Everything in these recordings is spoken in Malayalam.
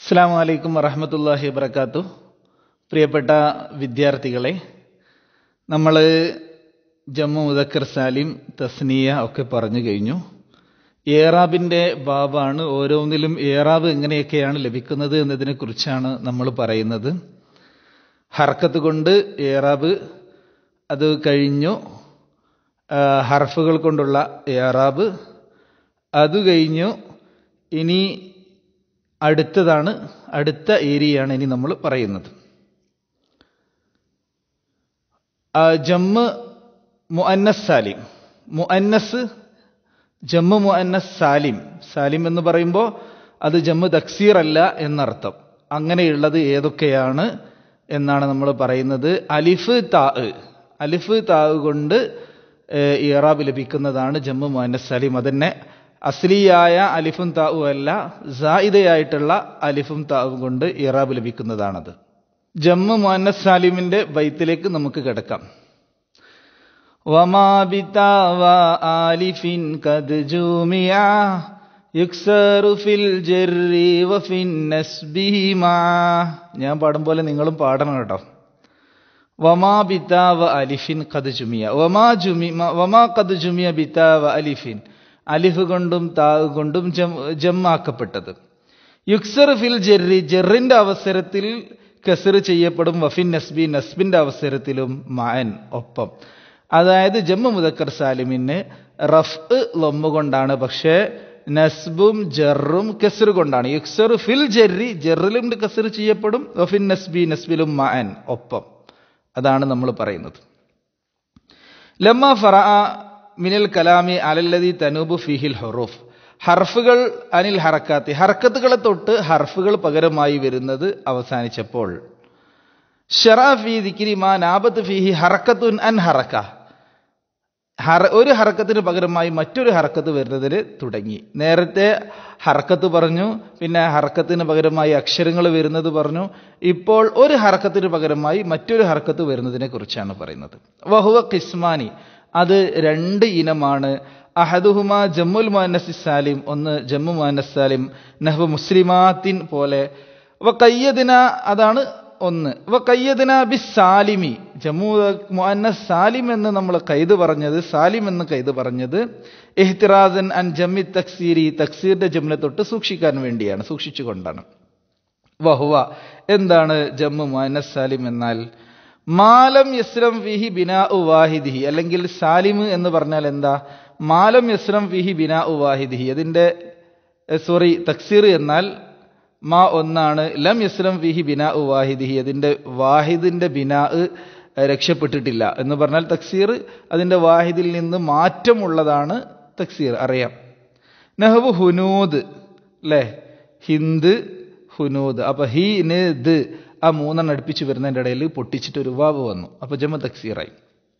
അസ്സാം വലൈക്കും വറഹമത്തല്ലാഹി വബർക്കാത്തു പ്രിയപ്പെട്ട വിദ്യാർത്ഥികളെ നമ്മൾ ജമ്മു മുദക്കർ സാലിം തസ്നിയ ഒക്കെ പറഞ്ഞു കഴിഞ്ഞു ഏറാബിൻ്റെ ബാബാണ് ഓരോന്നിലും ഏറാബ് എങ്ങനെയൊക്കെയാണ് ലഭിക്കുന്നത് എന്നതിനെക്കുറിച്ചാണ് നമ്മൾ പറയുന്നത് ഹർക്കത്ത് കൊണ്ട് ഏറാബ് അത് കഴിഞ്ഞു ആ, ഹർഫുകൾ കൊണ്ടുള്ള ഏറാബ് അത് കഴിഞ്ഞു ഇനി അടുത്തതാണ് അടുത്ത ഏരിയയാണ് ഇനി നമ്മൾ പറയുന്നത് ആ, ജമ്മ് മുഅന്നസ് സാലിം മുഅന്നസ് ജമ്മു മുഅന്നസ് സാലിം സാലിം എന്ന് പറയുമ്പോൾ അത് ജമ്മു തക്സീർ അല്ല എന്നർത്ഥം അങ്ങനെയുള്ളത് ഏതൊക്കെയാണ് എന്നാണ് നമ്മൾ പറയുന്നത് അലിഫ് താ അലിഫ് താ കൊണ്ട് ഏഹ്, ഇറാബ് ലഭിക്കുന്നതാണ് ജമ്മു മുഅന്നസ് സാലിം അതന്നെ അസ്ലിയായ അലിഫും താവും അല്ല സായിദയായിട്ടുള്ള അലിഫും താവും കൊണ്ട് ഇറാബ് ലഭിക്കുന്നതാണത് ജമ്മു മുഅന്നസ് സാലിമിന്റെ ബൈത്തിലേക്ക് നമുക്ക് കിടക്കാം وما بتاء آلف قد جمع يكسر في الجر وفي النسب مع ഞാൻ പാടും പോലെ നിങ്ങളും പാടണം കേട്ടോ വമാ ബിതാവ അലിഫിൻ കത് ജുമിയ വമാ ജുമി വമാ കത് ജുമിയ ബിതാവ അലിഫിൻ അലിഫ് കൊണ്ടും താവ് കൊണ്ടും ജം ജമ്മാക്കപ്പെട്ടത് യുക്സർ ഫിൽ ജെറി ജെറിന്റെ അവസരത്തിൽ കസർ ചെയ്യപ്പെടും വഫിൻ നസ്ബി നസ്ബിന്റെ അവസരത്തിലും മാൻ ഒപ്പം അതായത് ജമ്മു മുദക്കർ സാലിമിന് റഫ് ലൊമ്മ കൊണ്ടാണ് പക്ഷേ നസ്ബും ജറും കസർ കൊണ്ടാണ് യുക്സർ ഫിൽ ജെറി ജെറിലും കസർ ചെയ്യപ്പെടും വഫിൻ നസ്ബി നസ്ബിലും മാൻ ഒപ്പം അതാണ് നമ്മൾ പറയുന്നത് ലമ്മ ഫറ മിനൽ കലാമി അലല്ലതി തനൂബ് ഫിഹിൽ ഹൊറൂഫ് ഹർഫുകൾ അനിൽ ഹറക്കാത്തി ഹർക്കത്തുകളെ തൊട്ട് ഹർഫുകൾ പകരമായി വരുന്നത് അവസാനിച്ചപ്പോൾ ഷറാഫി ദിക്കിരി മാ നാബത്ത് ഫിഹി ഹറക്കത്തുൻ അൻ ഹറക്ക ഹറ ഒരു ഹറക്കത്തിന് പകരമായി മറ്റൊരു ഹറക്കത്ത് വരുന്നതിന് തുടങ്ങി നേരത്തെ ഹറക്കത്ത് പറഞ്ഞു പിന്നെ ഹറക്കത്തിന് പകരമായി അക്ഷരങ്ങൾ വരുന്നത് പറഞ്ഞു ഇപ്പോൾ ഒരു ഹറക്കത്തിന് പകരമായി മറ്റൊരു ഹറക്കത്ത് വരുന്നതിനെ കുറിച്ചാണ് പറയുന്നത് വഹുവ കിസ്മാനി അത് രണ്ട് ഇനമാണ് അഹദുഹുമ ജമ്മുൽ മുഅന്നസ് സാലിം ഒന്ന് ജമ്മു മുഅന്നസ് സാലിം നഹ്വ മുസ്ലിമാത്തിൻ പോലെ വ കയ്യദിന അതാണ് ഒന്ന് വ കയ്യദിന ബി സാലിമി ജമ്മു മുഅന്നസ് സാലിം എന്ന് നമ്മൾ കൈത് പറഞ്ഞത് സാലിം എന്ന് കൈത് പറഞ്ഞത് ഇഹ്തിറാസൻ അൻ ജമ്മി തക്സീരി തക്സീറിന്റെ ജമ്മിനെ തൊട്ട് സൂക്ഷിക്കാൻ വേണ്ടിയാണ് സൂക്ഷിച്ചുകൊണ്ടാണ് വഹുവ എന്താണ് ജമ്മു മുഅന്നസ് സാലിം എന്നാൽ മാലം യസ്രം ഫിഹി ബിനാ വാഹിദിഹി അല്ലെങ്കിൽ സാലിം എന്ന് പറഞ്ഞാൽ എന്താ മാലം യസ്രം ഫിഹി ബിനാ വാഹിദിഹി അതിന്റെ സോറി തക്സീർ എന്നാൽ മാ ഒന്നാണ് ലം യസ്രം ഫിഹി ബിനാ വാഹിദിഹി അതിന്റെ വാഹിദിന്റെ ബിനാ രക്ഷപ്പെട്ടിട്ടില്ല എന്ന് പറഞ്ഞാൽ തക്സീർ അതിന്റെ വാഹിദിൽ നിന്ന് മാറ്റമുള്ളതാണ് തക്സീർ അറിയാം നഹബ് ഹുനൂദ് അല്ലേ ഹിന്ദ് ഹുനൂദ് അപ്പൊ ഹി ന് ദ് ആ മൂന്നെണ്ണം അടുപ്പിച്ച് വരുന്നതിന്റെ ഇടയിൽ പൊട്ടിച്ചിട്ട് ഒരു വാവ് വന്നു അപ്പൊ ജമ തക്സീറായി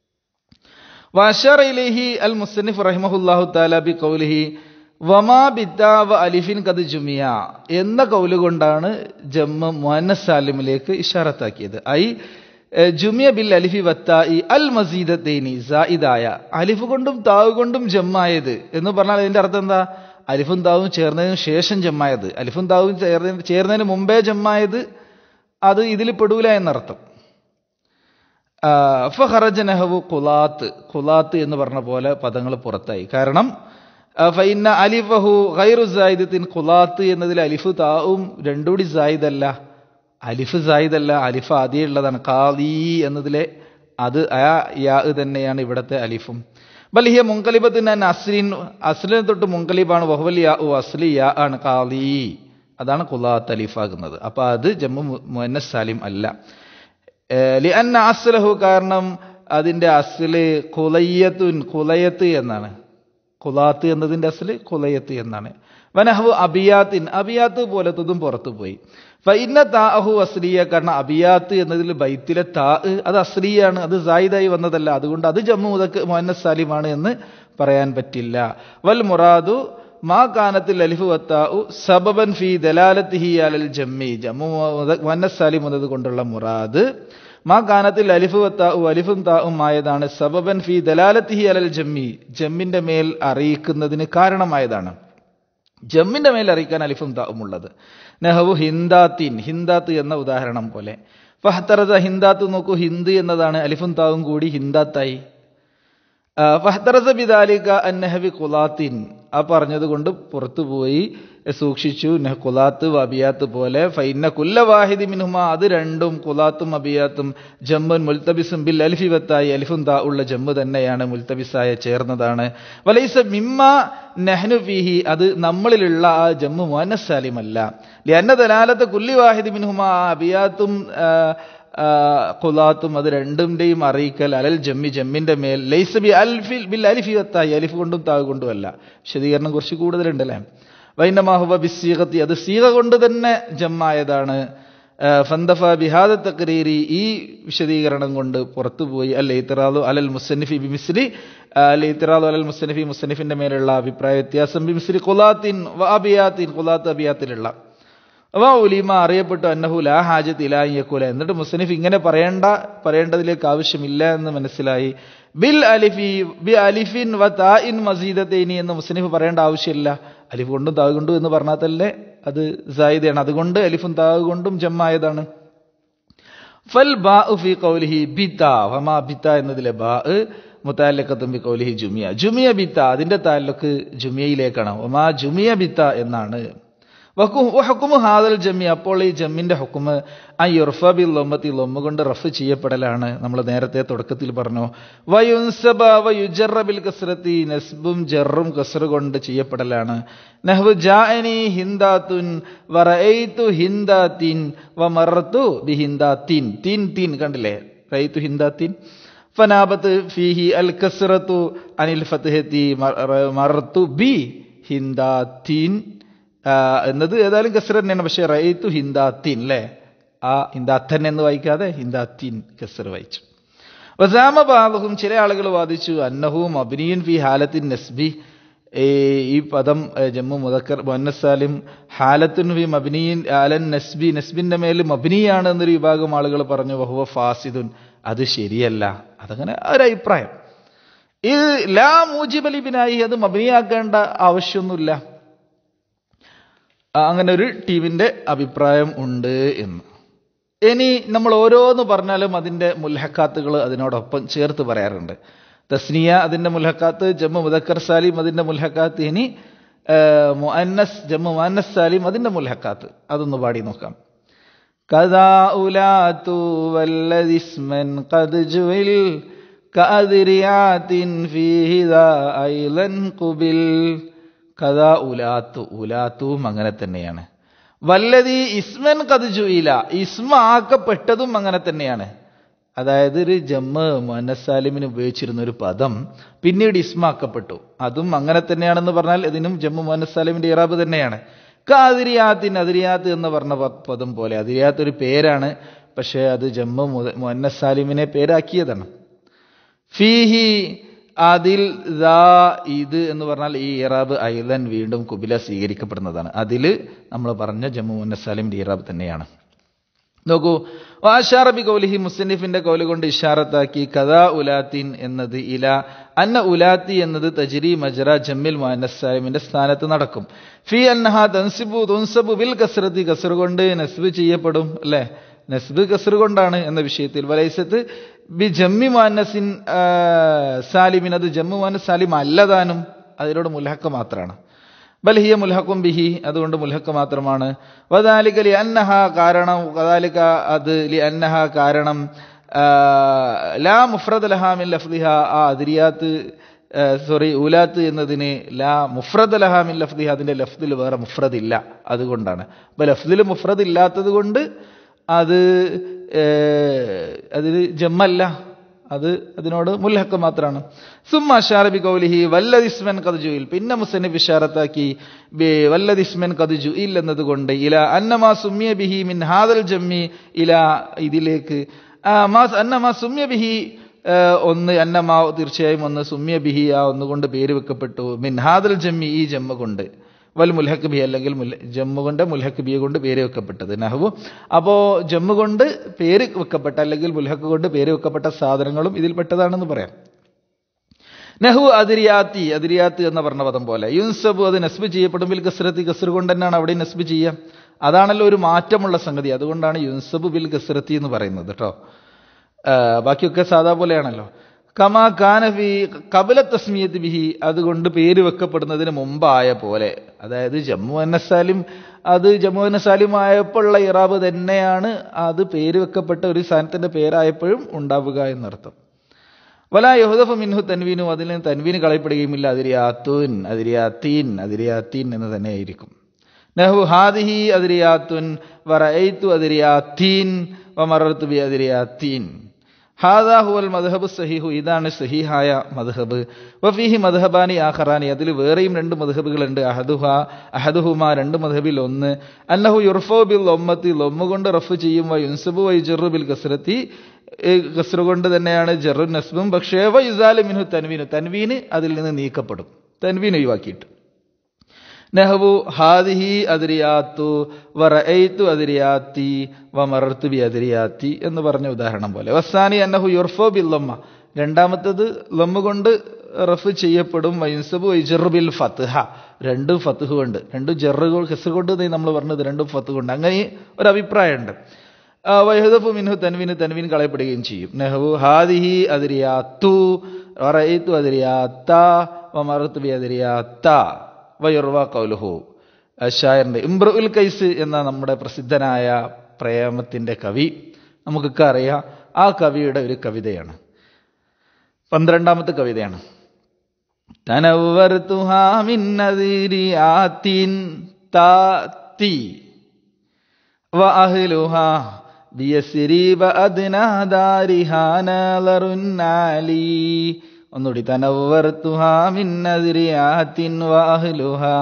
വാഷറയിലേഹി അൽ മുസന്നിഫ് റഹിമഹുല്ലാഹു താല ബി കൗലിഹി വമാ ബിദ്ദാവ അലിഫിൻ കത് ജുമിയ എന്ന കൗല് കൊണ്ടാണ് ജമ്മ മുഹന്നസ് സാലിമിലേക്ക് ഇഷാറത്താക്കിയത് ഐ എ, ജുമിയ ബിൽ അലിഫി വത്തായി അൽ മസീദത്തേനി സായിദായ അലിഫ് കൊണ്ടും താവ് കൊണ്ടും ജമ്മായത് എന്ന് പറഞ്ഞാൽ അതിന്റെ അർത്ഥം എന്താ അലിഫും താവും ചേർന്നതിന് ശേഷം ജമ്മായത് അലിഫും താവും ചേർന്നതിന് ചേർന്നതിന് മുമ്പേ ജമ്മായത് അത് ഇതിൽ പെടൂല എന്നർത്ഥം ഫഹറജ നെഹവു കുലാത്ത് കുലാത്ത് എന്ന് പറഞ്ഞ പോലെ പദങ്ങൾ പുറത്തായി കാരണം ആ, ഫൈന അലിഫഹു ഗൈറു സായിദത്തിൻ കുലാത്ത് എന്നതിൽ അലിഫ് താവും രണ്ടുകൂടി സായിദല്ല അലിഫ് സായിദല്ല അലിഫ് ആദ്യം ഉള്ളതാണ് കാലി എന്നതിലെ അത് ആ യാ തന്നെയാണ് ഇവിടുത്തെ അലിഫും ബൽഹിയ മുങ്കലിബത്തിന് അസ്ലിൻ അസ്ലിനെ തൊട്ട് മുങ്കലിബാണ് വഹുവൽ യാ ഉ അസ്ലി യാ ആണ് കാലി അതാണ് കുലാത്ത് അലിഫാകുന്നത് അപ്പൊ അത് ജമ്മു മുഅന്നസ് സാലിം അല്ല ലിഅന്ന അസ്ലഹു കാരണം അതിന്റെ അസ്ല് കുലയ്യത്തുൻ കുലയത്ത് എന്നാണ് കുലാത്ത് എന്നതിന്റെ അസ്ല് കുലയത്ത് എന്നാണ് വനഹു അബിയാത്തിൻ അബിയാത്ത് പോലത്തതും പുറത്തു പോയി ഫൈന താഹു അസ്ലിയ കാരണം അബിയാത്ത് എന്നതിൽ ബൈത്തിലെ താ അത് അസ്ലിയാണ് അത് സായിദായി വന്നതല്ല അതുകൊണ്ട് അത് ജമ്മു മുതക്ക് മുഹന്നസ് സാലിമാണ് എന്ന് പറയാൻ പറ്റില്ല വൽ മുറാദു മാ കാനത്തിൽ അലിഫു വത്താഉ സബബൻ ഫി ദലാലത്തിഹി അലൽ ജമ്മി ജമ്മു മുഹന്നസ് സാലിം എന്നത് കൊണ്ടുള്ള മുറാദ് മാ കാനത്തിൽ അലിഫ് വത്താഉ അലിഫും താവും ആയതാണ് സബബൻ ഫി ദലാലത്തിഹി അലൽ ജമ്മി ജമ്മിന്റെ മേൽ അറിയിക്കുന്നതിന് കാരണമായതാണ് ജമ്മിന്റെ മേൽ അറിയിക്കാൻ അലിഫും താവും ഉള്ളത് നെഹവു ഹിന്ദാത്തിൻ ഹിന്ദാത്ത് എന്ന ഉദാഹരണം പോലെ ഫഹത്തറസ ഹിന്ദാത്ത് നോക്കൂ ഹിന്ദ് എന്നതാണ് അലിഫും താവും കൂടി ഹിന്ദാത്തായി ഫഹ്തറസ ബിദാലിക അന്നഹവി കുലാത്തിൻ ആ പറഞ്ഞത് കൊണ്ട് പുറത്തുപോയി സൂക്ഷിച്ചു നെഹ് കുലാത്ത് അബിയാത്ത് പോലെ ഫൈന്ന കുല്ല വാഹിദി മിനുമ അത് രണ്ടും കുലാത്തും അബിയാത്തും ജമ്മുൻ മുൽത്തബിസും ബിൽ അലിഫി വത്തായി അലിഫും താ ഉള്ള ജമ്മു തന്നെയാണ് മുൽത്തബിസായ ചേർന്നതാണ് വലൈസ മിമ്മ നെഹ്നു ഫീഹി അത് നമ്മളിലുള്ള ആ ജമ്മു മുഅന്നസാലിമല്ല ലിയന്ന ദലാലത്ത് കുല്ലി വാഹിദി മിനുമ അബിയാത്തും കുലാത്തും അത് രണ്ടിന്റെയും അറിയിക്കൽ അലൽ ജമ്മി ജമ്മിന്റെ മേൽ ലൈസ ബി അൽഫിൽ ബിൽ അലിഫി വത്തായി അലിഫ് കൊണ്ടും താവ് കൊണ്ടുമല്ല വിശദീകരണം കുറച്ച് കൂടുതലുണ്ടല്ലേ വൈനമാഹുബ ബിസീകത്തി അത് സീക കൊണ്ട് തന്നെ ജമ്മായതാണ് ഫന്തഫ ബിഹാദ തക്രീരി ഈ വിശദീകരണം കൊണ്ട് പുറത്തുപോയി അൽ ഇത്തറാദു അലൽ മുസന്നിഫി ബി മിസ്ലി അൽ ഇത്തറാദു അലൽ മുസന്നിഫി മുസന്നിഫിന്റെ മേലുള്ള അഭിപ്രായ വ്യത്യാസം ബി മിസ്ലി കുലാത്തിൻ അബിയാത്തിൻ കുലാത്ത് അബിയാത്തിലുള്ള അവ ഉലീമ അറിയപ്പെട്ടു അന്നഹു ലാ ഹാജത്ത് ഇലായക്കൂല എന്നിട്ട് മുസനിഫ് ഇങ്ങനെ പറയേണ്ട പറയേണ്ടതിലേക്ക് ആവശ്യമില്ല എന്ന് മനസ്സിലായി ബിൽ അലിഫി ബി അലിഫിൻ വ താഇൻ മസീദത്തൈനി എന്ന് മുസനിഫ് പറയേണ്ട ആവശ്യമില്ല അലിഫ് കൊണ്ടും താവ് കൊണ്ടും എന്ന് പറഞ്ഞാൽ തന്നെ അത് സായിദയാണ് അതുകൊണ്ട് അലിഫും താവ് കൊണ്ടും ജമ്മായതാണ് ഫൽ ബാ ഫി കൗലിഹി ബിത്ത വമാ ബിത്ത എന്നതിലെ ബാ മുത്താലക്കത്തും ബി കൗലിഹി ജുമിയ ജുമിയ ബിത്ത അതിന്റെ താലൊക്ക് ജുമിയയിലേക്കാണ് ഒമാ ജുമിയ ബിത്ത എന്നാണ് ഹുക്കുമ് ഹാദൽ ജമ്മി അപ്പോൾ ഈ ജമ്മിന്റെ ഹുക്കുമ് ആ യുർഫ ബിൽ ലൊമ്മത്തി ലൊമ്മ കൊണ്ട് റഫ് ചെയ്യപ്പെടലാണ് നമ്മൾ നേരത്തെ തുടക്കത്തിൽ പറഞ്ഞു വയുൻസബ വയുജറ ബിൽ കസ്രത്തി നസ്ബും ജറും കസ്ര കൊണ്ട് ചെയ്യപ്പെടലാണ് നഹ്വു ജാഅനി ഹിന്ദാത്തുൻ വറഅയ്തു ഹിന്ദാത്തിൻ വമറത്തു ബി ഹിന്ദാത്തിൻ തീൻ തീൻ കണ്ടില്ലേ റൈതു ഹിന്ദാത്തിൻ ഫനാബത്ത് ഫീഹി അൽ കസ്റത്തു അനിൽ ഫത്ഹത്തി മറത്തു ബി ഹിന്ദാത്തീൻ എന്നത് ഏതായാലും കസർ തന്നെയാണ് പക്ഷേ റൈത്തു ഹിന്ദാത്തീൻ അല്ലേ ആ ഹിന്ദാത്തൻ എന്ന് വായിക്കാതെ ഹിന്ദാത്തീൻ കസർ വായിച്ചു വസാമ ബാലഹും ചില ആളുകൾ വാദിച്ചു അന്നഹും അബിനിയൻ ഫി ഹാലത്തിൻ നസ്ബി ഈ പദം ജമ്മു മുദക്കർ മുന്നസാലിം ഹാലത്തുൻ ഫി മബിനിയൻ അലൻ നസ്ബി നസ്ബിന്റെ മേൽ മബിനിയാണ് എന്നൊരു വിഭാഗം ആളുകൾ പറഞ്ഞു വഹുവ ഫാസിദുൻ അത് ശരിയല്ല അതങ്ങനെ ഒരു അഭിപ്രായം ഇത് ലാ മൂജിബലിബിനായി അത് മബിനിയാക്കേണ്ട ആവശ്യമൊന്നുമില്ല അങ്ങനെ ഒരു ടീമിന്റെ അഭിപ്രായം ഉണ്ട് എന്ന് ഇനി നമ്മൾ ഓരോന്ന് പറഞ്ഞാലും അതിന്റെ മുൽഹക്കാത്തുകൾ അതിനോടൊപ്പം ചേർത്ത് പറയാറുണ്ട് തസ്നിയ അതിന്റെ മുൽഹക്കാത്ത് ജമ്മു മുദക്കർ സാലിം അതിന്റെ മുൽഹക്കാത്ത് ഇനി മുഅന്നസ് ജമ്മു മുഅന്നസ് സാലിം അതിന്റെ മുൽഹക്കാത്ത് അതൊന്ന് പാടി നോക്കാം കഥാ ഉലാത്തു വല്ലദിസ്മൻ ഖദ് ജുവിൽ കഅദ്രിയാത്തിൻ ഫീഹി ദാ ഐലൻ ഖുബിൽ കഥാ ഉലാത്തു ഉലാത്തും അങ്ങനെ തന്നെയാണ് വല്ലതി ഇസ്മൻ കതുജുയില ഇസ്മ ആക്കപ്പെട്ടതും അങ്ങനെ തന്നെയാണ് അതായത് ഒരു ജമ്മ് മുഹന്നസാലിമിന് ഉപയോഗിച്ചിരുന്ന ഒരു പദം പിന്നീട് ഇസ്മാക്കപ്പെട്ടു അതും അങ്ങനെ തന്നെയാണെന്ന് പറഞ്ഞാൽ ഇതിനും ജമ്മു മുഹന്നസാലിമിന്റെ ഇറാബ് തന്നെയാണ് കാതിരിയാത്തിൻ അതിരിയാത്ത് എന്ന് പറഞ്ഞ പദം പോലെ അതിരിയാത്ത് ഒരു പേരാണ് പക്ഷേ അത് ജമ്മു മുഹന്നസാലിമിനെ പേരാക്കിയതാണ് ഫീഹി അതിൽ ദാ ഇത് എന്ന് പറഞ്ഞാൽ ഈ ഇറാബ് ഐലൻ വീണ്ടും കുബില സ്വീകരിക്കപ്പെടുന്നതാണ് അതിൽ നമ്മൾ പറഞ്ഞ ജമ്മു മുന്നസാലിമിന്റെ ഇറാബ് തന്നെയാണ് നോക്കൂ ആഷാറബി കൗലിഹി മുസന്നിഫിന്റെ കൗല് കൊണ്ട് ഇഷാറത്താക്കി കഥാ ഉലാത്തിൻ എന്നത് ഇല അന്ന ഉലാത്തി എന്നത് തജിരി മജറ ജമ്മിൽ മുഹന്നസാലിമിന്റെ സ്ഥാനത്ത് നടക്കും ഫി അന്നഹ തൻസിബു തുൻസബു ബിൽ കസ്രത്തി കസർ കൊണ്ട് നസ്ബ് ചെയ്യപ്പെടും അല്ലേ നസ്ബ് കസർ കൊണ്ടാണ് എന്ന വിഷയത്തിൽ വലൈസത്ത് ബി ജമ്മി മുഹന്നസിൻ സാലിമിൻ അത് ജമ്മു മുഹന്നസ് സാലിം അല്ലതാനും അതിനോട് മുൽഹക്ക മാത്രമാണ് ബൽഹിയ മുൽഹക്കും ബിഹി അതുകൊണ്ട് മുൽഹക്ക മാത്രമാണ് വദാലിക ലി അന്നഹ കാരണം വദാലിക അത് ലി അന്നഹ കാരണം ലാ മുഫ്രദ് ലഹാമിൻ ലഫ്ദിഹ ആ അതിരിയാത്ത് സോറി ഊലാത്ത് എന്നതിന് ലാ മുഫ്രദ് ലഹാമിൻ ലഫ്ദിഹ അതിന്റെ ലഫ്ദിൽ വേറെ മുഫ്രദ് ഇല്ല അതുകൊണ്ടാണ് അപ്പൊ ലഫ്ദിൽ മുഫ്രദ് ഇല്ലാത്തത് കൊണ്ട് അത് അതിൽ ജമ്മല്ല അത് അതിനോട് മുൽഹക്ക മാത്രമാണ് സുമ്മ ഷാറബി കൗലിഹി വല്ലദിസ്മൻ കതുജുയിൽ പിന്നെ മുസന്നിഫ് ഇഷാറത്താക്കി വല്ലദിസ്മൻ കതുജുയിൽ എന്നതുകൊണ്ട് ഇല അന്നമാ സുമ്യ ബിഹി മിൻ ഹാദൽ ജമ്മി ഇല ഇതിലേക്ക് അന്നമാ സുമ്യ ബിഹി ഒന്ന് അന്നമാ തീർച്ചയായും ഒന്ന് സുമ്യ ബിഹി ആ ഒന്നുകൊണ്ട് പേര് വെക്കപ്പെട്ടു മിൻ ഹാദൽ ജമ്മി ഈ ജമ്മ കൊണ്ട് വൽ മുൽഹക്ക് ബി അല്ലെങ്കിൽ ജമ്മു കൊണ്ട് മുൽഹക്ക് ബിയെ കൊണ്ട് പേര് വെക്കപ്പെട്ടത് നഹബു അപ്പോ ജമ്മു കൊണ്ട് പേര് വെക്കപ്പെട്ട അല്ലെങ്കിൽ മുൽഹക്ക് കൊണ്ട് പേര് വെക്കപ്പെട്ട സാധനങ്ങളും ഇതിൽപ്പെട്ടതാണെന്ന് പറയാം നഹു അതിരിയാത്തി അതിരിയാത്ത് എന്ന് പറഞ്ഞ പദം പോലെ യുൻസബു അത് നസ്ബ് ചെയ്യപ്പെടും ബിൽ കസ്രത്തി കസ്ർ കൊണ്ട് തന്നെയാണ് അവിടെ നസ്ബ് ചെയ്യാം അതാണല്ലോ ഒരു മാറ്റമുള്ള സംഗതി അതുകൊണ്ടാണ് യുൻസബു ബിൽ കസ്രത്തി എന്ന് പറയുന്നത് കേട്ടോ ബാക്കിയൊക്കെ സാധാ പോലെയാണല്ലോ കമാ കാനഫി കബല തസ്മിയത്ത് ബിഹി അതുകൊണ്ട് പേര് വെക്കപ്പെടുന്നതിന് മുമ്പായ പോലെ അതായത് ജമ്മു അന്നസാലിം അത് ജമ്മു അന്നസാലിം ആയപ്പോഴുള്ള ഇറാബ് തന്നെയാണ് അത് പേര് വെക്കപ്പെട്ട ഒരു സ്ഥാനത്തിന്റെ പേരായപ്പോഴും ഉണ്ടാവുക എന്നർത്ഥം വല യഹുദഫ് മിൻഹു തൻവീനു അതിൽ നിന്ന് തൻവീന് കളയപ്പെടുകയുമില്ല അതിരിയാത്തൂൻ അതിരിയാത്തീൻ അതിരിയാത്തീൻ എന്ന് തന്നെയായിരിക്കും നഹു ഹാദിഹി അതിരിയാത്തുൻ വറൈത്തു അതിരിയാത്തീൻ വമറത്തു ബി അതിരിയാത്തീൻ ഹാദാ ഹുവൽ മദ്ഹബ് സഹീഹു ഇതാണ് സഹീഹായ മദ്ഹബ് വഫീഹി മദ്ഹബാനി ആഖറാനി അതിൽ വേറെയും രണ്ട് മദ്ഹബുകളുണ്ട് അഹദുഹ അഹദുഹുമ രണ്ട് മദ്ഹബിൽ ഒന്ന് അന്നഹു യുർഫോ ബിൽ ഒമ്മത്തി ലൊമ്മ കൊണ്ട് റഫ് ചെയ്യും വ യുൻസബു വൈ ജറു ബിൽ കസ്രത്തി കസ്ര കൊണ്ട് തന്നെയാണ് ജറു നസ്ബും പക്ഷേ വ യുസാലു മിൻഹു തൻവീനു തൻവീന് അതിൽ നിന്ന് നീക്കപ്പെടും തൻവീൻ ഒഴിവാക്കിയിട്ട് നഹവു ഹാദിഹി അതിരിയാത്തു വറൈത്തു അതിരിയാത്തി വമറർത്തു ബി അതിരിയാത്തി എന്ന് പറഞ്ഞ ഉദാഹരണം പോലെ വസാനി അന്നഹു യുർഫോ ബിൽ ലമ്മ രണ്ടാമത്തത് ലമ്മ കൊണ്ട് റഫ് ചെയ്യപ്പെടും വൈൻസബു വൈജറു ബിൽ ഫത്ഹ രണ്ടും ഫത്ഹ് കൊണ്ട് രണ്ടും ജറുകൾ ഹെസ് കൊണ്ട് നമ്മൾ പറഞ്ഞത് രണ്ടും ഫത്ത് കൊണ്ട് അങ്ങനെ ഒരു അഭിപ്രായമുണ്ട് വൈഹദഫു മിൻഹു തൻവീന് തൻവീൻ കളയപ്പെടുകയും ചെയ്യും നെഹു ഹാദിഹി അതിരിയാത്തു വറൈത്തു അതിരിയാത്ത വമറത്തു ബി അതിരിയാത്ത വയുർവ കൗലുഹു ഷായറിന്റെ ഇംബ്രുൽ കൈസ് എന്ന നമ്മുടെ പ്രസിദ്ധനായ പ്രേമത്തിന്റെ കവി നമുക്കൊക്കെ അറിയാം ആ കവിയുടെ ഒരു കവിതയാണ് പന്ത്രണ്ടാമത്തെ കവിതയാണ് ഒന്നുകൂടി തനവർത്തുഹാ മിന്നതിരിയാത്തിൻ വാഹ്ലുഹാ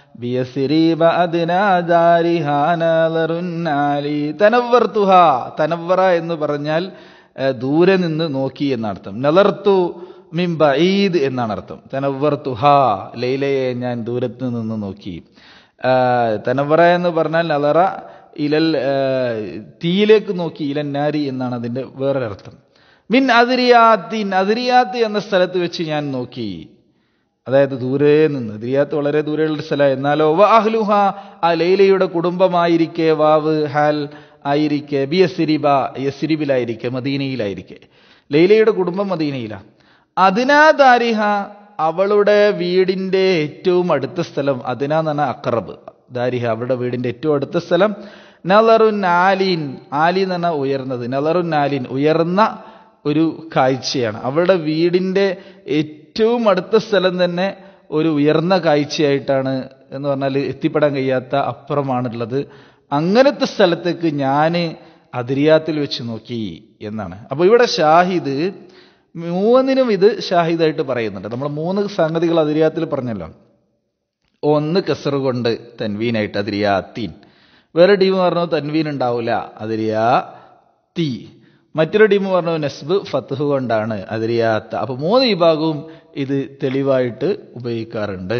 തനവർത്തുഹ തനവറ എന്ന് പറഞ്ഞാൽ ദൂരെ നിന്ന് നോക്കി എന്നർത്ഥം നലർത്തു മിൻ ബഈദ് എന്നാണ് അർത്ഥം തനവർത്തുഹ ലൈലയെ ഞാൻ ദൂരത്ത് നിന്ന് നോക്കി തനവറ എന്ന് പറഞ്ഞാൽ നലറ ഇലൽ തീയിലേക്ക് നോക്കി ഇലൻ നാരി എന്നാണ് അതിന്റെ വേറൊരർത്ഥം മിൻ അതിരിയാത്തിൻ അതിരിയാത്ത് എന്ന സ്ഥലത്ത് വെച്ച് ഞാൻ നോക്കി അതായത് ദൂരെ നിന്ന് ദിരിയാത്ത് വളരെ ദൂരെയുള്ള സ്ഥലം എന്നാലോ വാഹ്ലുഹ ആ ലൈലയുടെ കുടുംബമായിരിക്കെ വാവ് ഹാൽ ആയിരിക്കെ ബി എസിരിബ യസിരിബിലായിരിക്കെ മദീനയിലായിരിക്കെ ലൈലയുടെ കുടുംബം മദീനയിലാ അതിനാദാരിഹ അവളുടെ വീടിന്റെ ഏറ്റവും അടുത്ത സ്ഥലം അതിനാ എന്നാണ് അക്രബ് ദാരിഹ അവളുടെ വീടിന്റെ ഏറ്റവും അടുത്ത സ്ഥലം നലറുൻ ആലീൻ ആലി എന്ന് പറഞ്ഞാൽ ഉയർന്നത് നലറുൻ ആലീൻ ഉയർന്ന ഒരു കാഴ്ചയാണ് അവളുടെ വീടിന്റെ ഏറ്റവും അടുത്ത സ്ഥലം തന്നെ ഒരു ഉയർന്ന കാഴ്ചയായിട്ടാണ് എന്ന് പറഞ്ഞാൽ എത്തിപ്പെടാൻ കഴിയാത്ത അപ്പുറമാണുള്ളത് അങ്ങനത്തെ സ്ഥലത്തേക്ക് ഞാൻ അതിരിയാത്തിൽ വെച്ച് നോക്കി എന്നാണ് അപ്പോൾ ഇവിടെ ഷാഹിദ് മൂന്നിനും ഇത് ഷാഹിദായിട്ട് പറയുന്നുണ്ട് നമ്മൾ മൂന്ന് സംഗതികൾ അതിരിയാത്തിൽ പറഞ്ഞല്ലോ ഒന്ന് കസറ് കൊണ്ട് തൻവീനായിട്ട് അതിരിയാത്തീൻ വേറെ ടീം പറഞ്ഞു തൻവീൻ ഉണ്ടാവില്ല അതിരിയാ തീ മറ്റൊരു ടീം പറഞ്ഞു നസ്ബ് ഫത്തുഹ് കൊണ്ടാണ് അതിരിയാത്ത അപ്പൊ മൂന്ന് വിഭാഗവും ഇത് തെളിവായിട്ട് ഉപയോഗിക്കാറുണ്ട്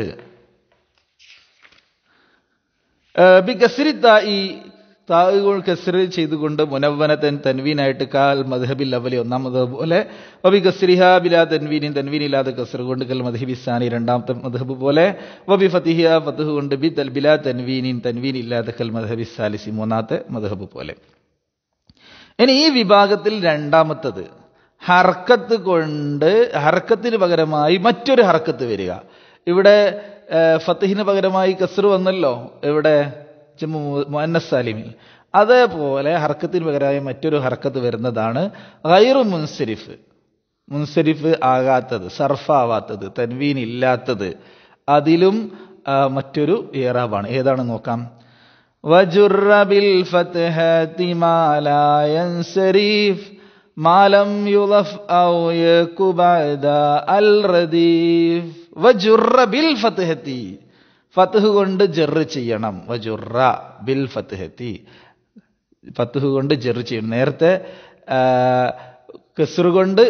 ബി കസരി തായി താവുകൾ കസർ ചെയ്തുകൊണ്ട് മുനവനത്തൻ തൻവീനായിട്ട് കാൽ മധബിൽ അവലി ഒന്നാം മധബ് പോലെ വബി കസ്രിഹ ബിലാ തൻവീനിൻ തൻവീൻ ഇല്ലാതെ കസർ കൊണ്ട് കൽ മധബി സാനി രണ്ടാമത്തെ മധബ് പോലെ വബി ഫത്തിഹിയ ഫത്തുഹ് കൊണ്ട് ബി തൽ ബിലാ തൻവീനിൻ തൻവീൻ ഇല്ലാതെ കൽ മധബി സാലിസി മൂന്നാമത്തെ മധബ് പോലെ ഇനി ഈ വിഭാഗത്തിൽ രണ്ടാമത്തത് ഹർക്കത്ത് കൊണ്ട് ഹർക്കത്തിന് പകരമായി മറ്റൊരു ഹർക്കത്ത് വരിക ഇവിടെ ഫത്തിഹിന് പകരമായി കസർ വന്നല്ലോ ഇവിടെ മുഅന്നസ് സാലിമിൽ അതേപോലെ ഹർക്കത്തിന് പകരമായി മറ്റൊരു ഹർക്കത്ത് വരുന്നതാണ് ഗൈറു മുൻസരിഫ് മുൻസരിഫ് ആകാത്തത് സർഫാവാത്തത് തൻവീൻ ഇല്ലാത്തത് അതിലും മറ്റൊരു ഏറാബാണ് ഏതാണ് നോക്കാം وجر بالفتحة ما لا ينصرف ما لم يضف أو يك بعد الرديف وجر بالفتحة ഫത്തുഹ് കൊണ്ട് ജെറ് ചെയ്യണം വജുറ ബിൽ ഫത്തുഹത്തി ഫത്തുഹ് കൊണ്ട് ജെറ് ചെയ്യണം നേരത്തെ കെസറ് കൊണ്ട്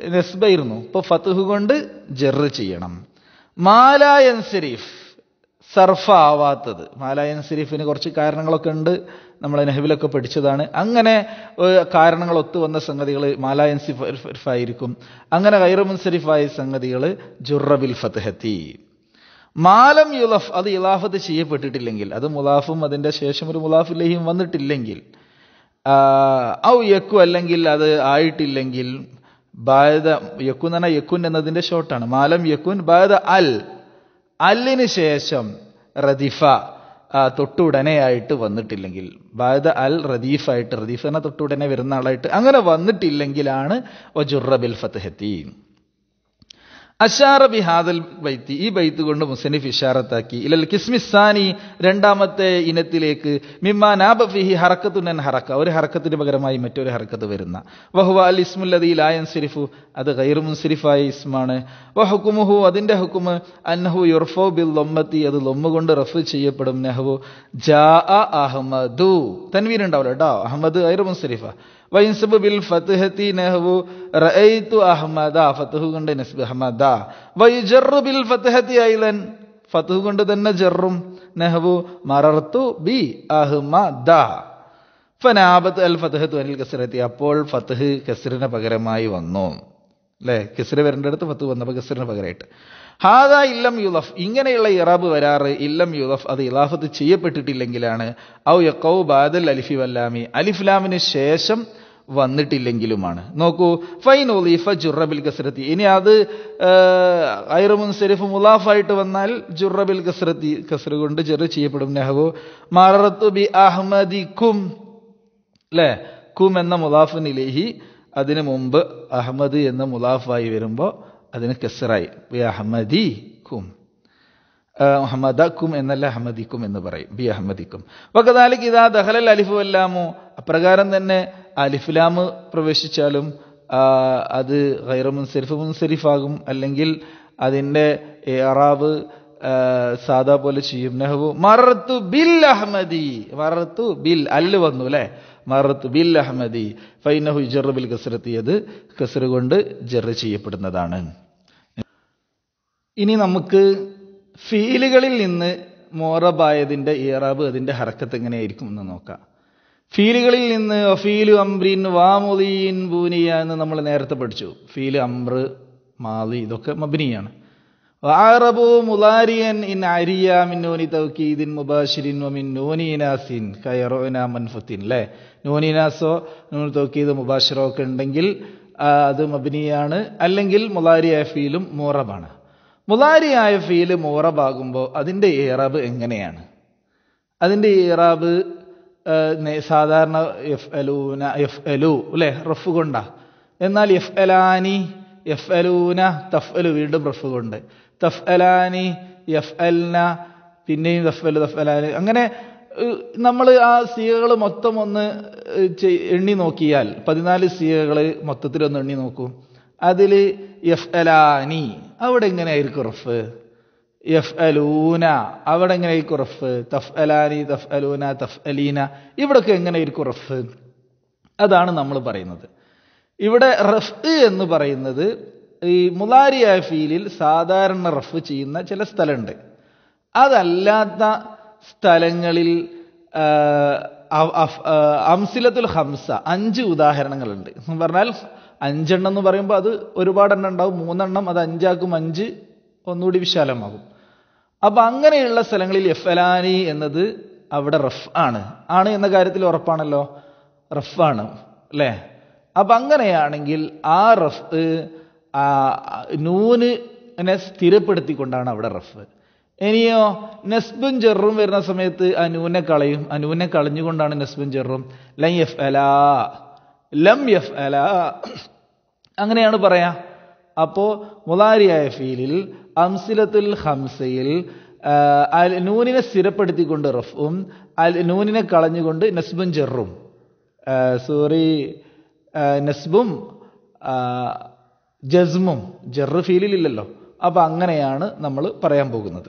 നെസ്ബായിരുന്നു ഇപ്പൊ ഫത്തുഹ് കൊണ്ട് ജെറ് ചെയ്യണം മാലായൻ ശരീഫ് സർഫ ആവാത്തത് മാലായൻ സിരിഫിന് കുറച്ച് കാരണങ്ങളൊക്കെ ഉണ്ട് നമ്മൾ നെഹബിലൊക്കെ പഠിച്ചതാണ് അങ്ങനെ ഏഹ്, കാരണങ്ങൾ ഒത്തു വന്ന സംഗതികൾ മാലായൻ സിഫായിരിക്കും അങ്ങനെ ഗൈറമുൻസരിഫായ സംഗതികൾ ജുറബിൽ ഫത്ഹത്തി മാലം യുലഫ് അത് ഇലാഫത്ത് ചെയ്യപ്പെട്ടിട്ടില്ലെങ്കിൽ അത് മുലാഫും അതിന്റെ ശേഷം ഒരു മുലാഫിലേയും വന്നിട്ടില്ലെങ്കിൽ ആ, ഔ യക്കു അല്ലെങ്കിൽ അത് ആയിട്ടില്ലെങ്കിൽ ബായത യക്കു എന്ന് പറഞ്ഞാൽ യക്കുൻ എന്നതിന്റെ ഷോർട്ടാണ് മാലം യക്കുൻ ബായത അൽ അല്ലിന് ശേഷം റദീഫ ആ, തൊട്ടുടനെയായിട്ട് വന്നിട്ടില്ലെങ്കിൽ ബായത അൽ റദീഫായിട്ട് റദീഫ് എന്ന തൊട്ടുടനെ വരുന്ന ആളായിട്ട് അങ്ങനെ വന്നിട്ടില്ലെങ്കിലാണ് വജുറബിൽ ഫത്തഹത്തി അഷാറ ബിഹാദൽ ബൈത്തി ഈ ബൈത്ത് കൊണ്ട് മുസനിഫ് ഇഷാറത്താക്കി ഇലൽ കിസ്മിസാനി രണ്ടാമത്തെ ഇനത്തിലേക്ക് മിമ്മാ നാബ ഫിഹി ഹറക്കത്തുനൻ ഹറക്ക ഒരു ഹറക്കത്തിന് പകരമായി മറ്റൊരു ഹറക്കത്ത് വരുന്ന വഹുവ അൽ ഇസ്മുല്ലതി ലായൻ സിരിഫു അത് ഗൈറു മുൻസിരിഫായ ഇസ്മാണ് വഹുക്കുമുഹു അതിന്റെ ഹുക്കുമ് അന്നഹു യുർഫോ ബിൽ ലൊമ്മത്തി അത് ലൊമ്മ കൊണ്ട് റഫ് ചെയ്യപ്പെടും നഹു ജാ അഹമ്മദു തൻവീൻ ഉണ്ടാവില്ല കേട്ടോ അഹമ്മദ് ഗൈറു മുൻസിരിഫ വൈൻസബ് ബിൽ ഫത്ഹത്തി നഹ്വു റഅയ്തു അഹ്മദ ഫത്ഹു കൊണ്ട് നസ്ബ് അഹ്മദ വൈജറു ബിൽ ഫത്ഹത്തി ഐലൻ ഫത്ഹു കൊണ്ട് തന്നെ ജറും നഹ്വു മറർത്തു ബി അഹ്മദ ഫനാബത്ത് അൽ ഫത്ഹത്തു അനിൽ കസ്രത്തി അപ്പോൾ ഫത്ഹ് കസ്റിന് പകരമായി വന്നു അല്ലേ കസ്ര വരേണ്ടടുത്ത് ഫത്ത് വന്നപ്പോൾ കസ്റിന് പകരമായിട്ട് ഹാദ ഇല്ലം യുലഫ് ഇങ്ങനെയുള്ള ഇറാബ് വരാറ് ഇല്ലം യുലഫ് അത് ഇലാഫത്ത് ചെയ്യപ്പെട്ടിട്ടില്ലെങ്കിലാണ് ഔ യക്കൗ ബാദൽ അലിഫി വല്ലാമി അലിഫ്ലാമിന് ശേഷം വന്നിട്ടില്ലെങ്കിലുമാണ് നോക്കൂ ഫൈൻ ഒലീഫ ജുറബിൽ കസ്രത്തി ഇനി അത് ഐറമുൻസരിഫ് മുലാഫായിട്ട് വന്നാൽ ജുറബിൽ കസ്രത്തി കസ്ര കൊണ്ട് ചെറു ചെയ്യപ്പെടും നെഹവു മറത്തു ബി അഹ്മദിക്കും അല്ലേ കും എന്ന മുലാഫിനിലേഹി അതിനു മുമ്പ് അഹമ്മദ് എന്ന മുലാഫായി വരുമ്പോൾ അതിന് കെസറായി ബി അഹമ്മദി കും മുഹമ്മദക്കും എന്നല്ല അഹമ്മദിക്കും എന്ന് പറയും ബി അഹമ്മദിക്കും വക്കതാലിക്ക് ഇതാ ദഹലൽ അലിഫു അല്ലാമോ അപ്രകാരം തന്നെ അലിഫുലാമ് പ്രവേശിച്ചാലും ആ, അത് ഗൈറ മുൻസരിഫ് മുൻസരിഫാകും അല്ലെങ്കിൽ അതിൻ്റെ എറാബ് സാദാ പോലെ ചെയ്യും നെഹബു മറത്തു ബിൽ അഹമ്മദി മറത്തു ബിൽ അല്ല് വന്നു അല്ലേ മറത്തു ബിൽ അഹമ്മദി ഫൈനഹു ജർ ബിൽ കസറത്തി അത് കസറ് കൊണ്ട് ജർ ചെയ്യപ്പെടുന്നതാണ് ഇനി നമുക്ക് ഫീലുകളിൽ നിന്ന് മോറബായതിന്റെ ഇയറാബ് അതിന്റെ ഹറക്കത്ത് എങ്ങനെയായിരിക്കും എന്ന് നോക്കാം ഫീലുകളിൽ നിന്ന് ഫീലു അംബ്രിൻ വാമുലീൻ ബൂനിയ എന്ന് നമ്മൾ നേരത്തെ പഠിച്ചു ഫീല് അംബ്ര മാലി ഇതൊക്കെ മബിനിയാണ് വാറബു മുലാരിയൻ ഇൻ അരിയ മിൻ നൂനി തൗക്കീദിൻ മുബാഷിരിൻ വമിൻ നൂനീനാസിൻ കയറോന മൻഫുത്തിൻ അല്ലേ നൂനീനാസോ നൂൻ തൗക്കീദ് മുബാഷിറോ ഒക്കെ ഉണ്ടെങ്കിൽ ആ, അത് മബിനിയാണ് അല്ലെങ്കിൽ മുലാരിയായ ഫീലും മൂറബാണ് മുലാരിയായ ഫീല് മൂറബാകുമ്പോൾ അതിന്റെ ഏറബ് എങ്ങനെയാണ് അതിന്റെ ഇറാബ് ആ, നേ- സാധാരണ എഫ് എലൂന എഫ് എലു അല്ലെ റഫ് കൊണ്ടാ എന്നാൽ എഫ് എലാനി എഫ് എലൂന തഫ് എലു വീണ്ടും റഫ് കൊണ്ട് തഫ് എലാനി എഫ് എൽന പിന്നെയും തഫ് എലു തഫ് എലാനി അങ്ങനെ നമ്മൾ ആ സിയകൾ മൊത്തം ഒന്ന് ഏഹ്, ചെയ്- എണ്ണി നോക്കിയാൽ പതിനാല് സിയകൾ മൊത്തത്തിലൊന്ന് എണ്ണി നോക്കൂ അതിൽ എഫ് എലാനി അവിടെ എങ്ങനെയായിരിക്കും റഫ് യഫ് അലൂന അവിടെ എങ്ങനെയായിരിക്കും റഫ് തഫ് അലാനി തഫ് അലൂന തഫ് അലീന ഇവിടൊക്കെ എങ്ങനെയായിരിക്കും റഫ് അതാണ് നമ്മൾ പറയുന്നത് ഇവിടെ റഫ് എന്ന് പറയുന്നത് ഈ മുലാരിയായ ഫീലിൽ സാധാരണ റഫ് ചെയ്യുന്ന ചില സ്ഥലമുണ്ട് അതല്ലാത്ത സ്ഥലങ്ങളിൽ ആ, അ- അഫ്- ആ, അംസിലത്തുൽ ഹംസ അഞ്ച് ഉദാഹരണങ്ങളുണ്ട് എന്ന് പറഞ്ഞാൽ അഞ്ചെണ്ണം എന്ന് പറയുമ്പോൾ അത് ഒരുപാടെണ്ണം ഉണ്ടാവും മൂന്നെണ്ണം അത് അഞ്ചാക്കും അഞ്ച് ഒന്നുകൂടി വിശാലമാകും അപ്പൊ അങ്ങനെയുള്ള സ്ഥലങ്ങളിൽ എഫലാനി എന്നത് അവിടെ റഫ് ആണ് ആണ് എന്ന കാര്യത്തിൽ ഉറപ്പാണല്ലോ റഫാണ് അല്ലേ അപ്പൊ അങ്ങനെയാണെങ്കിൽ ആ റഫ് ആ നൂന് സ്ഥിരപ്പെടുത്തിക്കൊണ്ടാണ് അവിടെ റഫ് ഇനിയോ നസ്ബും ജെറും വരുന്ന സമയത്ത് ആ നൂനെ കളയും ആ നൂനെ കളഞ്ഞുകൊണ്ടാണ് നസ്ബും ജെറും ലം എഫ് അലാ ലം എഫ് അലാ അങ്ങനെയാണ് പറയാ അപ്പോ മുലാരിയായ ഫീലിൽ അംസിലത്തുൽ ഹംസയിൽ ആ, അൽ നൂനിനെ സ്ഥിരപ്പെടുത്തിക്കൊണ്ട് റഫും അൽ നൂനിനെ കളഞ്ഞുകൊണ്ട് നസ്ബും ജെറും ആ, സോറി ആ, നസ്ബും ആ, ജസ്മും ജെറ് ഫീലിലില്ലല്ലോ അപ്പൊ അങ്ങനെയാണ് നമ്മൾ പറയാൻ പോകുന്നത്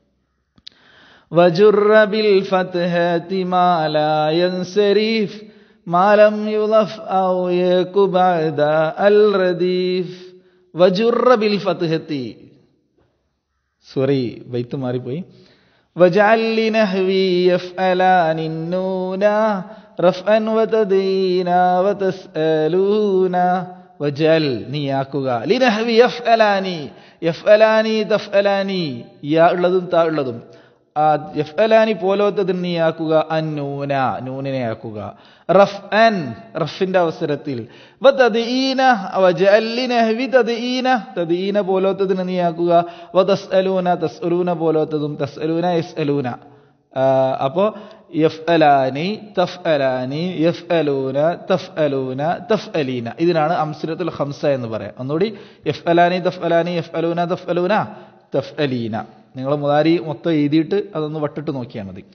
وجر بالفتحة ما لا ينصرف ما لم يلف أو يك بعد الرديف وجر بالفتحة സോറി ബൈത്ത് മാറിപ്പോയി وجعل لنهوي يفعلان النونا رفعا وتدينا وتسألونا വജൽ നീയാക്കുക ലിനഹവി യഫ് അലാനി യഫ് അലാനി തഫ് അലാനി യാ ഉള്ളതും താ ഉള്ളതും ആ യഫ് അലാനി പോലോത്തതിന് നീയാക്കുക അന്നൂന നൂനിനെ ആക്കുക റഫ് അൻ റഫിന്റെ അവസരത്തിൽ വതദീന വജഅൽ ലിനഹവി തദീന തദീന പോലോത്തതിന് നീയാക്കുക വതസ്അലൂന തസ്അലൂന പോലോത്തതും തസ്അലൂന യസ്അലൂന അപ്പോ യഫ് അലാനി തഫ് അലാനി യഫ് അലൂന തഫ് അലൂന തഫ് അലീന ഇതിനാണ് അംസുരത്തുൽ ഹംസ എന്ന് പറയാം ഒന്നുകൂടി യഫ് അലാനി തഫ് അലാനി യഫ് അലൂന തഫ് അലൂന തഫ് അലീന നിങ്ങൾ മുതാരി മൊത്തം എഴുതിയിട്ട് അതൊന്ന് വട്ടിട്ട് നോക്കിയാൽ മതി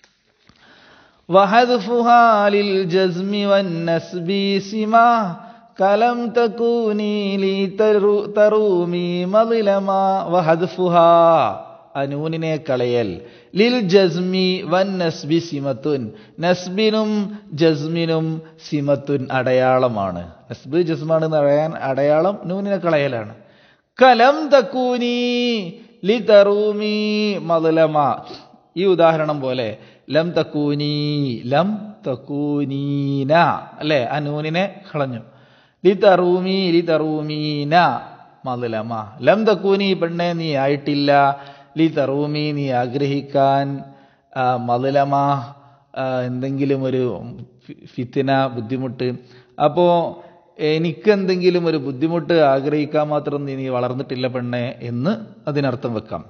وحذفها للجزم والنسب سما كلم تكوني لي ترومي مظلما وحذفها അനൂനിനെ കളയൽ ലിൽ ജസ്മി വൻ നസ്ബി സിമത്തുൻ നസ്ബിനും ജസ്മിനും സിമത്തുൻ അടയാളമാണ് നസ്ബ് ജസ്മാണ് എന്ന് പറയാൻ അടയാളം നൂനിനെ കളയലാണ് കലം തക്കൂനി ലി തറൂമി മതലമ ഈ ഉദാഹരണം പോലെ ലം തക്കൂനി ലം തക്കൂനീന അല്ലെ ആ നൂനിനെ കളഞ്ഞു ലി തറൂമി ലി തറൂമീന മതലമ ലം തക്കൂനി പെണ്ണെ നീ ആയിട്ടില്ല ലി തറൂമി നീ ആഗ്രഹിക്കാൻ മതലമ എന്തെങ്കിലും ഒരു ഫിത്തിന ബുദ്ധിമുട്ട് അപ്പോ എനിക്കെന്തെങ്കിലും ഒരു ബുദ്ധിമുട്ട് ആഗ്രഹിക്കാൻ മാത്രം നീ നീ വളർന്നിട്ടില്ല പെണ്ണെ എന്ന് അതിനർത്ഥം വെക്കാം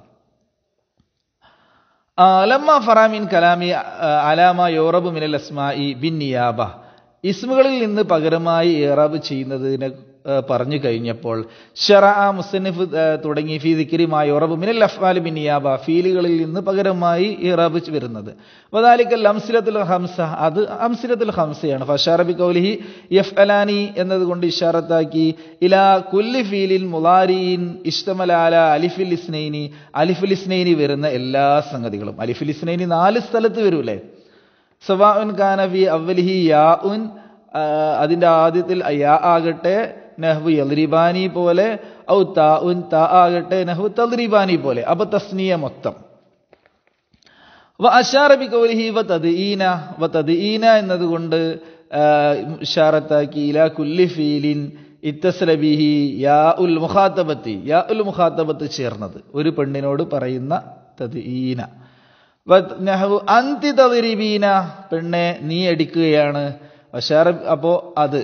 ലമ്മ ഫറാമിൻ കലാമി അലാമ യോറബ് മിനൽ അസ്മായി ബിൻ നിയാബ ഇസ്മുകളിൽ നിന്ന് പകരമായി ഏറാബ് ചെയ്യുന്നതിനെ പറഞ്ഞു കഴിഞ്ഞപ്പോൾ ഷറ മുസന്നിഫ് തുടങ്ങി ഫി ദിക്രിമായ ഉറബ് മിനൽ അഫ്വാലി ബിൻ നിയാബ ഫീലുകളിൽ നിന്ന് പകരമായി ഇറാബ് വരുന്നത് വദാലിക്കൽ അംസിലത്തുൽ ഹംസ അത് അംസിലത്തുൽ ഹംസയാണ് ഫഷാറബി കൗലിഹി യഫ് അലാനി എന്നതുകൊണ്ട് ഇഷാറത്താക്കി ഇലാ കുല്ലി ഫീലിൻ മുലാരീൻ ഇഷ്ടമലാല അലിഫിൽ ഇസ്നൈനി അലിഫുൽ ഇസ്നൈനി വരുന്ന എല്ലാ സംഗതികളും അലിഫുൽ ഇസ്നൈനി നാല് സ്ഥലത്ത് വരൂലേ സവാഉൻ കാനഫി അവലിഹി യാ ഉൻ അതിന്റെ ആദ്യത്തിൽ യാ ആകട്ടെ നഹ്വ് യദ്രിബാനി പോലെ ഔ താ ഉൻ താ ആകട്ടെ നഹ്വ് തദ്രിബാനി പോലെ അപ്പൊ തസ്നിയ മൊത്തം വ അഷാറബി കൗലിഹി വ തദ്ഈന വ തദ്ഈന എന്നതുകൊണ്ട് ഇഷാറത്താക്കി ഇലാ കുല്ലി ഫീലിൻ ഇത്തസ്ലബിഹി യാ ഉൽ മുഖാത്തബത്തി യാ ഉൽ മുഖാത്തബത്ത് ചേർന്നത് ഒരു പെണ്ണിനോട് പറയുന്ന തദ്ഈന നഹ്വ് അന്തി തദ്രിബീന പെണ്ണെ നീ അടിക്കുകയാണ് വഷാറ അപ്പോ അത്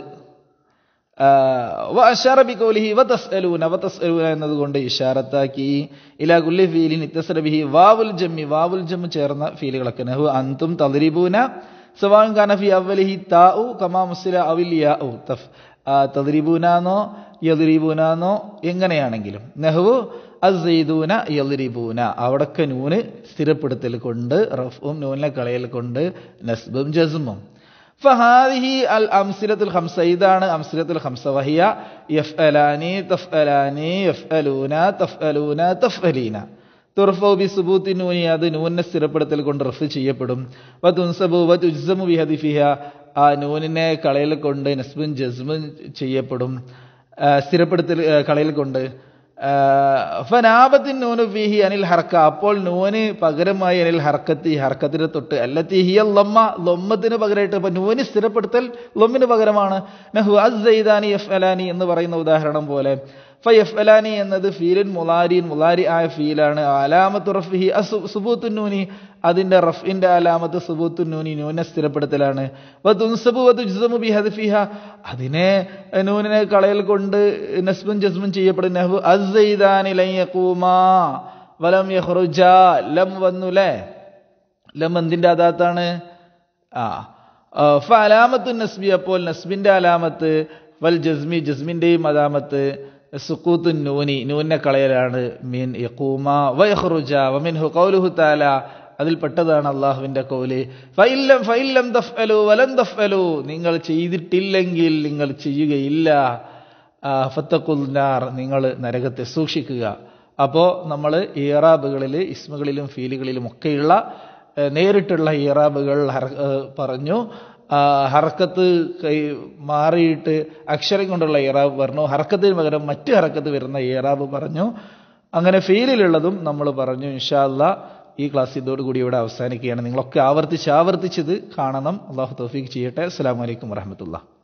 വഷാറബിക്കോലിഹി വതസ്അലൂന വതസ്അലൂന എന്നതുകൊണ്ട് ഇഷാറത്താക്കി ഇലാ കുല്ലി ഫീലിൻ ഇത്തസ്രബിഹി വാവുൽ ജമ്മി വാവുൽ ജമ്മ് ചേർന്ന ഫീലുകളൊക്കെ നഹു അന്തും തദ്രിബൂന സവാൻ കാന ഫി അവലിഹി താഉ കമാ മുസ്ലില അവിൽ യാഉ തഫ് തദ്രിബൂനാന്നോ യദ്രിബൂനാന്നോ എങ്ങനെയാണെങ്കിലും നെഹു അസൈദൂന യദ്രിബൂന അവിടൊക്കെ നൂന് സ്ഥിരപ്പെടുത്തൽ കൊണ്ട് റഫും നൂനിനെ കളയൽ കൊണ്ട് നസ്ബും ജസ്മും ഫഹാദിഹി അൽ അംസിലത്തുൽ ഹംസ ഇതാണ് അംസിലത്തുൽ ഹംസ വഹിയ യഫ് അലാനി തഫ് അലാനി യഫ് അലൂന തഫ് അലൂന തഫ് അലീന തുർഫു ബി സുബൂത്തി നൂനി അത് നൂനിനെ സ്ഥിരപ്പെടുത്തൽ കൊണ്ട് റഫ് ചെയ്യപ്പെടും വ തുൻസബു വ തുജ്സമു ബി ഹദിഫിഹ ആ നൂനിനെ കളയൽ കൊണ്ട് നസ്ബുൻ ജസ്മുൻ ചെയ്യപ്പെടും സ്ഥിരപ്പെടുത്തൽ കളയൽ കൊണ്ട് ഫനാബത്തിൻ നൂന് ഫിഹി അനിൽ ഹർക്ക അപ്പോൾ നൂന് പകരമായി അനിൽ ഹർക്കത്തി ഹർക്കത്തിന് തൊട്ട് അല്ലത്തി ഹിയ ലൊമ്മ ലൊമ്മത്തിന് പകരമായിട്ട് ഇപ്പൊ നൂന് സ്ഥിരപ്പെടുത്തൽ ലൊമ്മിന് പകരമാണ് നഹു അസ്സൈദാനി എഫ് അലാനി എന്ന് പറയുന്ന ഉദാഹരണം പോലെ ഫയഫ് അലാനി എന്നത് ഫീലിൻ മുലാരിൻ മുലാരി ആയ ഫീലാണ് അലാമത്ത് റഫിഹി സുബൂത്തു നൂനി അതിന്റെ റഫിന്റെ അലാമത്ത് സുബൂത്തു നൂനി നൂനെ സ്ഥിരപ്പെടുത്തലാണ് വതുൻസബു വതുജ്സമു ബി ഹദ്ഫിഹ അതിനെ നൂനിനെ കളയൽ കൊണ്ട് നസ്ബുൻ ജസ്മുൻ ചെയ്യപ്പെടും നഹു അസ്സൈദാനി ലൻ യഖൂമാ വലം യഖ്റുജ ലം വന്നുലേ ലം എന്തിന്റെ അദാത്താണ് ആ ഫലാമത്തു നസ്ബി അപ്പോൾ നസ്ബിന്റെ അലാമത്ത് വൽ ജസ്മി ജസ്മിന്റെയും അലാമത്ത് സുക്കൂത്തു നൂനി നൂനെ കളയലാണ് മീൻ യഖൂമ വയഹ്റുജ വമിൻഹു ഖൗലുഹു തആല അതിൽ പെട്ടതാണ് അള്ളാഹുവിന്റെ കൗല് ഫൈല്ലം ഫൈല്ലം തഫ്അലു വലം തഫ്അലു നിങ്ങൾ ചെയ്തിട്ടില്ലെങ്കിൽ നിങ്ങൾ ചെയ്യുകയില്ല ഫത്തക്കുൽനാർ നിങ്ങൾ നരകത്തെ സൂക്ഷിക്കുക അപ്പോൾ നമ്മൾ ഈറാബുകളിൽ ഇസ്മുകളിലും ഫീലുകളിലും ഒക്കെയുള്ള നേരിട്ടുള്ള ഈറാബുകൾ പറഞ്ഞു ഹർക്കത്ത് കൈ മാറിയിട്ട് അക്ഷരം കൊണ്ടുള്ള ഇറാബ് പറഞ്ഞു ഹർക്കത്തിന് പകരം മറ്റ് ഹർക്കത്ത് വരുന്ന ഇറാബ് പറഞ്ഞു അങ്ങനെ ഫീലിലുള്ളതും നമ്മൾ പറഞ്ഞു ഇൻഷാല്ല ഈ ക്ലാസ് ഇതോടുകൂടി ഇവിടെ അവസാനിക്കുകയാണ് നിങ്ങളൊക്കെ ആവർത്തിച്ച് ആവർത്തിച്ചത് കാണണം അള്ളാഹു തൗഫീഖ് ചെയ്യട്ടെ അസ്സാം വലൈക്കും വറഹമത്തുള്ള